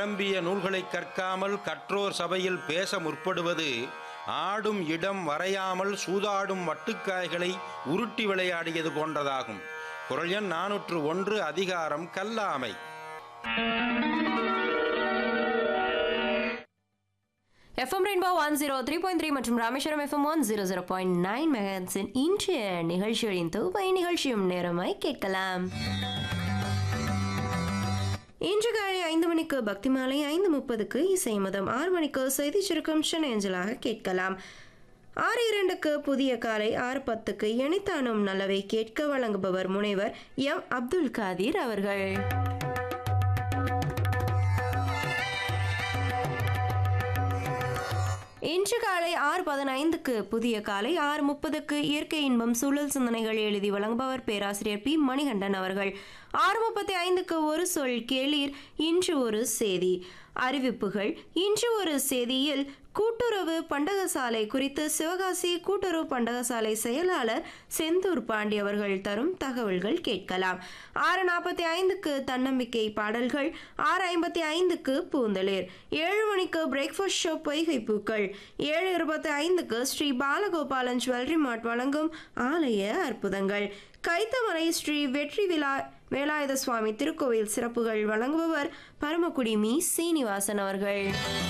நிரம்பிய நூல்களை கற்காமல் கற்றோர் சபையில் பேச முற்படுவது ஆடும் இடம் வரையாமல் சூதாடும் வட்டுக்காய்களை உருட்டி விளையாடியது போன்றதாகும் குரல் எண் நானூற்று ஒன்று அதிகாரம் கல்லாமை FM rainbow one zero three point three மற்றும் Rameswaram FM one zero zero point nine மெகன்ஸின் இன்றைய நிகழ்ச்சிகளின் தொகுப்பை நிகழ்ச்சியும் நேரமாய் கேட்கலாம் இன்று காலை ஐந்து மணிக்கு பக்தி மாலை ஐந்து முப்பதுக்கு இசை மதம் ஆறு மணிக்கு செய்தி சுருக்கம் சென்னையஞ்சலாக கேட்கலாம் ஆறு இரண்டுக்கு புதிய காலை ஆறு பத்துக்கு எனித்தானும் நல்லவை கேட்க வழங்குபவர் முனைவர் எம் அப்துல் காதிர் அவர்கள் இன்று காலை ஆறு பதினைந்துக்கு புதிய காலை ஆறு முப்பதுக்கு இயற்கை இன்பம் சூழல் சிந்தனைகள் எழுதி வழங்குபவர் பேராசிரியர் பி மணிகண்டன் அவர்கள் ஆறு முப்பத்தி ஐந்துக்கு ஒரு சொல் கேளீர் இன்று ஒரு செய்தி அறிவிப்புகள் இன்று ஒரு செய்தியில் கூட்டுறவு பண்டகசாலை குறித்து சிவகாசி கூட்டுறவு பண்டகசாலை செயலாளர் செந்தூர் பாண்டி அவர்கள் தரும் தகவல்கள் கேட்கலாம் ஆறு நாற்பத்தி ஐந்துக்கு தன்னம்பிக்கை பாடல்கள் ஆறு ஐம்பத்தி ஐந்துக்கு பூந்தளிர் ஏழு மணிக்கு பிரேக்ஃபாஸ்ட் ஷோ பொய்கை பூக்கள் ஏழு இருபத்தி ஐந்துக்கு ஸ்ரீ பாலகோபாலன் ஜுவல்லரி மார்ட் வழங்கும் ஆலய அற்புதங்கள் கைத்தமலை ஸ்ரீ வெற்றி விழா வேலாயுத சுவாமி திருக்கோவில் சிறப்புகள் வழங்குபவர் பரமக்குடி மீ சீனிவாசன் அவர்கள்